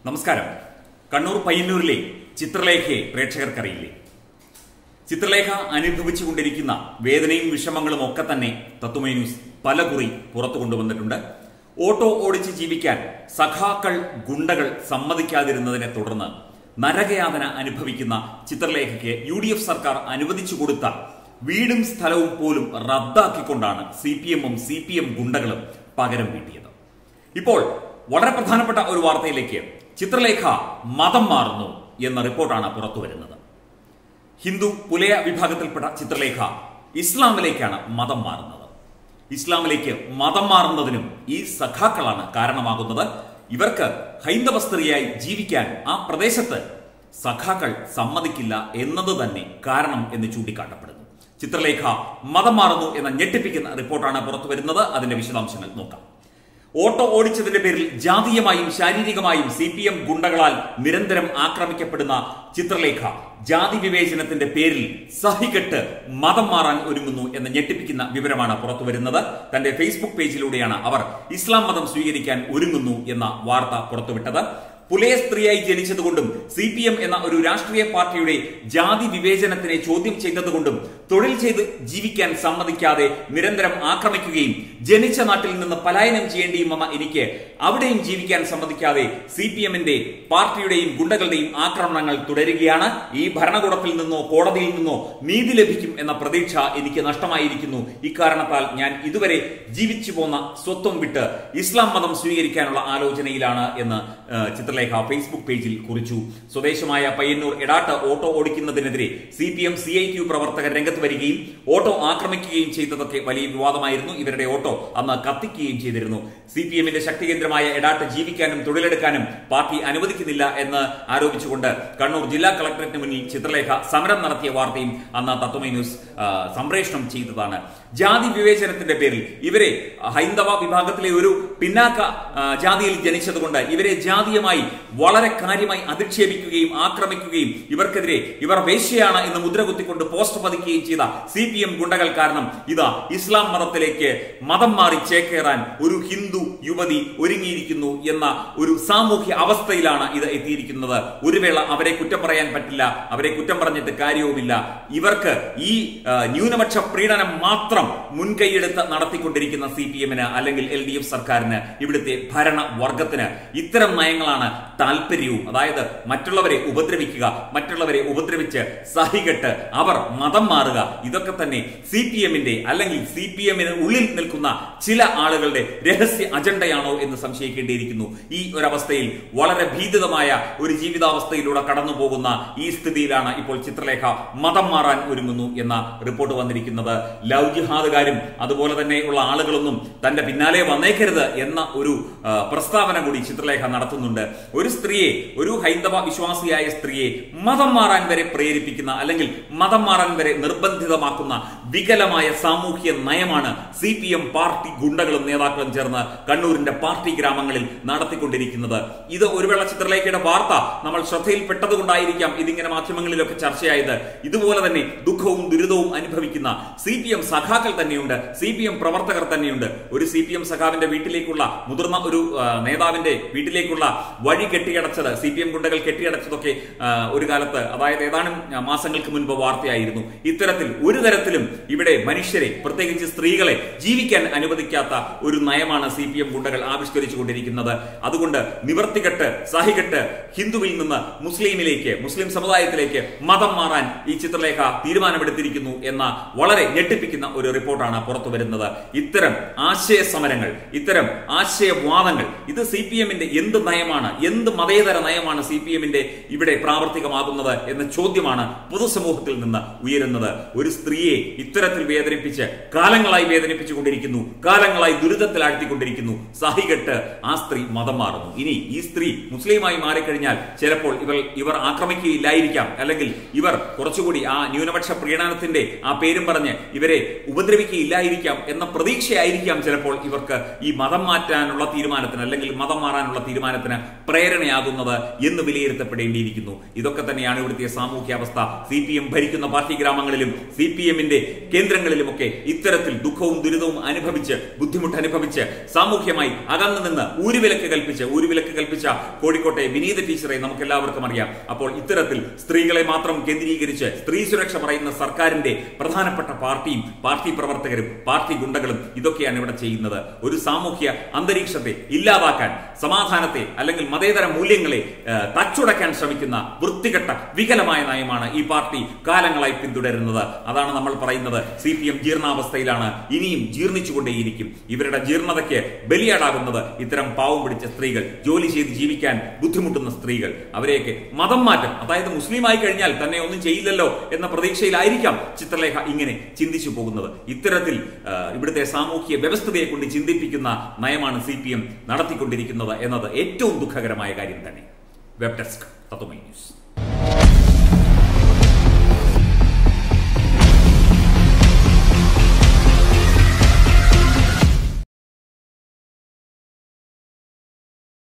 നമസ്കാരം കണ്ണൂർ പയ്യന്നൂരിലെ ചിത്രലേഖയെ പ്രേക്ഷകർക്കറിയില്ലേ ചിത്രലേഖ അനുഭവിച്ചുകൊണ്ടിരിക്കുന്ന വേദനയും വിഷമങ്ങളും ഒക്കെ തന്നെ തത്വമേ ന്യൂസ് പലകുറി പുറത്തു കൊണ്ടുവന്നിട്ടുണ്ട് ഓട്ടോ ഓടിച്ച് ജീവിക്കാൻ സഖാക്കൾ ഗുണ്ടകൾ സമ്മതിക്കാതിരുന്നതിനെ തുടർന്ന് നരകയാതന അനുഭവിക്കുന്ന ചിത്രലേഖയ്ക്ക് യു ഡി എഫ് സർക്കാർ അനുവദിച്ചു കൊടുത്ത വീടും സ്ഥലവും പോലും റദ്ദാക്കിക്കൊണ്ടാണ് സി പി എമ്മും സി പി എം ഗുണ്ടകളും പകരം വീട്ടിയത് ഇപ്പോൾ വളരെ പ്രധാനപ്പെട്ട ഒരു വാർത്തയിലേക്ക് ചിത്രലേഖ മതം മാറുന്നു എന്ന റിപ്പോർട്ടാണ് പുറത്തു വരുന്നത് ഹിന്ദു പുലയ വിഭാഗത്തിൽപ്പെട്ട ചിത്രലേഖ ഇസ്ലാമിലേക്കാണ് മതം മാറുന്നത് ഇസ്ലാമിലേക്ക് മതം മാറുന്നതിനും ഈ സഖാക്കളാണ് കാരണമാകുന്നത് ഇവർക്ക് ഹൈന്ദവ സ്ത്രീയായി ജീവിക്കാൻ ആ പ്രദേശത്ത് സഖാക്കൾ സമ്മതിക്കില്ല എന്നത് തന്നെ കാരണം എന്ന് ചൂണ്ടിക്കാട്ടപ്പെടുന്നു ചിത്രലേഖ മതം മാറുന്നു എന്ന ഞെട്ടിപ്പിക്കുന്ന റിപ്പോർട്ടാണ് പുറത്തു വരുന്നത് അതിന്റെ വിശദാംശങ്ങൾ നോക്കാം ഓട്ടോ ഓടിച്ചതിന്റെ പേരിൽ ജാതീയമായും ശാരീരികമായും സി പി എം ഗുണ്ടകളാൽ നിരന്തരം ആക്രമിക്കപ്പെടുന്ന ചിത്രലേഖ ജാതി വിവേചനത്തിന്റെ പേരിൽ സഹികെട്ട് മതം മാറാൻ ഒരുങ്ങുന്നു എന്ന ഞെട്ടിപ്പിക്കുന്ന വിവരമാണ് പുറത്തു വരുന്നത് തന്റെ ഫേസ്ബുക്ക് പേജിലൂടെയാണ് അവർ ഇസ്ലാം മതം സ്വീകരിക്കാൻ ഒരുങ്ങുന്നു എന്ന വാർത്ത പുറത്തുവിട്ടത് പുലയ സ്ത്രീയായി ജനിച്ചതുകൊണ്ടും സി പി എം എന്ന ഒരു രാഷ്ട്രീയ പാർട്ടിയുടെ ജാതി വിവേചനത്തിനെ ചോദ്യം ചെയ്തതുകൊണ്ടും തൊഴിൽ ചെയ്ത് ജീവിക്കാൻ സമ്മതിക്കാതെ നിരന്തരം ആക്രമിക്കുകയും ജനിച്ച നാട്ടിൽ നിന്ന് പലായനം ചെയ്യേണ്ടിയും വന്ന എനിക്ക് അവിടെയും ജീവിക്കാൻ സമ്മതിക്കാതെ സി പി എമ്മിന്റെ പാർട്ടിയുടെയും ഗുണ്ടകളുടെയും ആക്രമണങ്ങൾ തുടരുകയാണ് ഈ ഭരണകൂടത്തിൽ നിന്നോ കോടതിയിൽ നിന്നോ നീതി ലഭിക്കും എന്ന പ്രതീക്ഷ എനിക്ക് നഷ്ടമായിരിക്കുന്നു ഇക്കാരണത്താൽ ഞാൻ ഇതുവരെ ജീവിച്ചു പോന്ന സ്വത്വം വിട്ട് ഇസ്ലാം മതം സ്വീകരിക്കാനുള്ള ആലോചനയിലാണ് എന്ന് ഏഹ്, ചിത്രലേഖ ഫേസ്ബുക്ക് പേജിൽ കുറിച്ചു സ്വദേശമായ പയ്യന്നൂർ എടാട്ട് ഓട്ടോ ഓടിക്കുന്നതിനെതിരെ C P M C I Q പ്രവർത്തകർ രംഗത്ത് വരികയും ഓട്ടോ ആക്രമിക്കുകയും ചെയ്തതൊക്കെ വലിയ വിവാദമായിരുന്നു ഇവരുടെ ഓട്ടോ അന്ന് കത്തിക്കുകയും ചെയ്തിരുന്നു സി പി എമ്മിന്റെ ശക്തി കേന്ദ്രമായ എടാട്ട് ജീവിക്കാനും തൊഴിലെടുക്കാനും പാർട്ടി അനുവദിക്കുന്നില്ല എന്ന് ആരോപിച്ചുകൊണ്ട് കണ്ണൂർ ജില്ലാ കളക്ടറേറ്റിന് മുന്നിൽ ചിത്രലേഖ സമരം നടത്തിയ വാർത്തയും അന്ന് തത്വമൈ ന്യൂസ് ആ, സംപ്രേഷണം ചെയ്തതാണ് ജാതി വിവേചനത്തിന്റെ പേരിൽ ഇവരെ ഹൈന്ദവ വിഭാഗത്തിലെ ഒരു പിന്നാക്ക ആ, ജാതിയിൽ ജനിച്ചതുകൊണ്ട് ഇവരെ ജാതീയമായി വളരെ കാര്യമായി അധിക്ഷേപിക്കുകയും ആക്രമിക്കുകയും ഇവർക്കെതിരെ ഇവർ വേശ്യയാണ് എന്ന് മുദ്ര കുത്തിക്കൊണ്ട് പോസ്റ്റ് പതിക്കുകയും ചെയ്ത സി പി എം ഗുണ്ടകൾ കാരണം ഇതാ ഇസ്ലാം മതത്തിലേക്ക് മതം മാറി ചേക്കേറാൻ ഒരു ഹിന്ദു യുവതി ഒരുങ്ങിയിരിക്കുന്നു എന്ന ഒരു സാമൂഹ്യ അവസ്ഥയിലാണ് ഇത് എത്തിയിരിക്കുന്നത് ഒരു വേള അവരെ കുറ്റം പറയാൻ പറ്റില്ല അവരെ കുറ്റം പറഞ്ഞിട്ട് കാര്യവുമില്ല ഇവർക്ക് ഈ ആ, ന്യൂനപക്ഷ പ്രീണനം മാത്രം മുൻകൈയെടുത്ത് നടത്തിക്കൊണ്ടിരിക്കുന്ന സി പി എമ്മിന് അല്ലെങ്കിൽ എൽ ഡി എഫ് സർക്കാരിന് ഇവിടുത്തെ ഭരണവർഗത്തിന് ഇത്തരം നയങ്ങളാണ് താല്പര്യവും അതായത് മറ്റുള്ളവരെ ഉപദ്രവിക്കുക മറ്റുള്ളവരെ ഉപദ്രവിച്ച് സഹികെട്ട് അവർ മതം മാറുക ഇതൊക്കെ തന്നെ സി പി എമ്മിന്റെ അല്ലെങ്കിൽ സി പി എമ്മിന് ഉള്ളിൽ നിൽക്കുന്ന ചില ആളുകളുടെ രഹസ്യ അജണ്ടയാണോ എന്ന് സംശയിക്കേണ്ടിയിരിക്കുന്നു ഈ ഒരവസ്ഥയിൽ വളരെ ഭീതിതമായ ഒരു ജീവിതാവസ്ഥയിലൂടെ കടന്നു പോകുന്ന ഈ സ്ഥിതിയിലാണ് ഇപ്പോൾ ചിത്രലേഖ മതം മാറാൻ ഒരുങ്ങുന്നു എന്ന റിപ്പോർട്ട് വന്നിരിക്കുന്നത് ലവ് ജിഹാദുകാരും അതുപോലെ തന്നെ ഉള്ള ആളുകളൊന്നും തന്റെ പിന്നാലെ വന്നേക്കരുത് എന്ന ഒരു ആ, പ്രസ്താവന കൂടി ചിത്രലേഖ നടത്തുന്നുണ്ട് ഒരു സ്ത്രീയെ ഒരു ഹൈന്ദവ വിശ്വാസിയായ സ്ത്രീയെ മതം മാറാൻ വരെ പ്രേരിപ്പിക്കുന്ന അല്ലെങ്കിൽ മതം മാറാൻ വരെ നിർബന്ധിതമാക്കുന്ന വികലമായ സാമൂഹ്യ നയമാണ് സി പി എം പാർട്ടി ഗുണ്ടകളും നേതാക്കളും ചേർന്ന് കണ്ണൂരിന്റെ പാർട്ടി ഗ്രാമങ്ങളിൽ നടത്തിക്കൊണ്ടിരിക്കുന്നത് ഇത് ഒരു വേള ചിത്രലേഖയുടെ വാർത്ത നമ്മൾ ശ്രദ്ധയിൽപ്പെട്ടതുകൊണ്ടായിരിക്കാം ഇതിങ്ങനെ മാധ്യമങ്ങളിലൊക്കെ ചർച്ചയായത് ഇതുപോലെ തന്നെ ദുഃഖവും ദുരിതവും അനുഭവിക്കുന്ന സി പി എം സഖാക്കൾ തന്നെയുണ്ട് സി പി എം പ്രവർത്തകർ തന്നെയുണ്ട് ഒരു സി പി എം സഖാവിന്റെ വീട്ടിലേക്കുള്ള മുതിർന്ന ഒരു ആ, നേതാവിന്റെ വീട്ടിലേക്കുള്ള വഴി കെട്ടിയടച്ചത് സി പി എം ഗുണ്ടകൾ കെട്ടിയടച്ചതൊക്കെ ആ, ഒരു കാലത്ത് അതായത് ഏതാനും മാസങ്ങൾക്ക് മുൻപ് വാർത്തയായിരുന്നു ഇത്തരത്തിൽ ഒരു തരത്തിലും ഇവിടെ മനുഷ്യരെ പ്രത്യേകിച്ച് സ്ത്രീകളെ ജീവിക്കാൻ അനുവദിക്കാത്ത ഒരു നയമാണ് സി പി എം ഗുണ്ടകൾ ആവിഷ്കരിച്ചു കൊണ്ടിരിക്കുന്നത് അതുകൊണ്ട് നിവർത്തികെട്ട് സഹികെട്ട് ഹിന്ദുവിൽ നിന്ന് മുസ്ലിമിലേക്ക് മുസ്ലിം സമുദായത്തിലേക്ക് മതം മാറാൻ ഈ ചിത്രലേഖ തീരുമാനമെടുത്തിരിക്കുന്നു എന്ന വളരെ ഞെട്ടിപ്പിക്കുന്ന ഒരു റിപ്പോർട്ടാണ് പുറത്തു വരുന്നത് ഇത്തരം ആശയ സമരങ്ങൾ ഇത്തരം ആശയവാദങ്ങൾ ഇത് സി പി എമ്മിന്റെ എന്ത് നയമാണ് എന്ത് മതേതര നയമാണ് സി പി എമ്മിന്റെ ഇവിടെ പ്രാവർത്തികമാകുന്നത് എന്ന ചോദ്യമാണ് പൊതുസമൂഹത്തിൽ നിന്ന് ഉയരുന്നത് ഒരു സ്ത്രീയെ ഇത്തരത്തിൽ വേദനിപ്പിച്ച് കാലങ്ങളായി വേദനിപ്പിച്ചു കൊണ്ടിരിക്കുന്നു കാലങ്ങളായി ദുരിതത്തിലാഴ്ത്തിക്കൊണ്ടിരിക്കുന്നു സഹികെട്ട് ആ സ്ത്രീ മതം മാറുന്നു ഇനി ഈ സ്ത്രീ മുസ്ലിമായി മാറിക്കഴിഞ്ഞാൽ ചിലപ്പോൾ ഇവർ ഇവർ ആക്രമിക്കുകയില്ലായിരിക്കാം അല്ലെങ്കിൽ ഇവർ കുറച്ചുകൂടി ആ ന്യൂനപക്ഷ പ്രീണനത്തിന്റെ ആ പേരും പറഞ്ഞ് ഇവരെ ഉപദ്രവിക്കുകയില്ലായിരിക്കാം എന്ന പ്രതീക്ഷയായിരിക്കാം ചിലപ്പോൾ ഇവർക്ക് ഈ മതം മാറ്റാനുള്ള തീരുമാനത്തിന് അല്ലെങ്കിൽ മതം മാറാനുള്ള തീരുമാനത്തിന് പ്രേരണയാകുന്നത് എന്ന് വിലയിരുത്തപ്പെടേണ്ടിയിരിക്കുന്നു ഇതൊക്കെ തന്നെയാണ് ഇവിടുത്തെ സാമൂഹ്യാവസ്ഥ സി പി എം ഭരിക്കുന്ന പാർട്ടി ഗ്രാമങ്ങളിലും സി പി എമ്മിന്റെ കേന്ദ്രങ്ങളിലുമൊക്കെ ഇത്തരത്തിൽ ദുഃഖവും ദുരിതവും അനുഭവിച്ച് ബുദ്ധിമുട്ട് അനുഭവിച്ച് സാമൂഹ്യമായി അകന്നു നിന്ന് ഊരുവിലക്ക് കൽപ്പിച്ച് ഊരുവിലക്ക് കൽപ്പിച്ച കോഴിക്കോട്ടെ വിനീത ടീച്ചറെ നമുക്ക് എല്ലാവർക്കും അറിയാം അപ്പോൾ ഇത്തരത്തിൽ സ്ത്രീകളെ മാത്രം കേന്ദ്രീകരിച്ച് സ്ത്രീ സുരക്ഷ പറയുന്ന സർക്കാരിന്റെ പ്രധാനപ്പെട്ട പാർട്ടിയും പാർട്ടി പ്രവർത്തകരും പാർട്ടി ഗുണ്ടകളും ഇതൊക്കെയാണ് ഇവിടെ ചെയ്യുന്നത് ഒരു സാമൂഹ്യ അന്തരീക്ഷത്തെ ഇല്ലാതാക്കാൻ സമാധാനത്തെ അല്ലെങ്കിൽ മതേതര മൂല്യങ്ങളെ ആ, തച്ചുടയ്ക്കാൻ ശ്രമിക്കുന്ന വൃത്തികെട്ട വികലമായ നയമാണ് ഈ പാർട്ടി കാലങ്ങളായി പിന്തുടരുന്നത് അതാണ് നമ്മൾ പറയുന്നത് സി പി എം ജീർണാവസ്ഥയിലാണ് ഇനിയും ജീർണിച്ചുകൊണ്ടേയിരിക്കും ഇവരുടെ ജീർണതയ്ക്ക് ബലിയാടാകുന്നത് ഇത്തരം പാവം പിടിച്ച സ്ത്രീകൾ ജോലി ചെയ്ത് ജീവിക്കാൻ ബുദ്ധിമുട്ടുന്ന സ്ത്രീകൾ അവരെയൊക്കെ മതം മാറ്റം അതായത് മുസ്ലിം ആയി കഴിഞ്ഞാൽ തന്നെ ഒന്നും ചെയ്യില്ലല്ലോ എന്ന പ്രതീക്ഷയിലായിരിക്കാം ചിത്രലേഖ ഇങ്ങനെ ചിന്തിച്ചു പോകുന്നത് ഇത്തരത്തിൽ ആ, ഇവിടുത്തെ സാമൂഹ്യ വ്യവസ്ഥതയെ കൊണ്ട് ചിന്തിപ്പിക്കുന്ന നയമാണ് സി പി എം നടത്തിക്കൊണ്ടിരിക്കുന്നത് എന്നത് ഏറ്റവും ദുഃഖകരമായ കാര്യം തന്നെ വെബ് ഡെസ്ക് തത്വമൈ ന്യൂസ്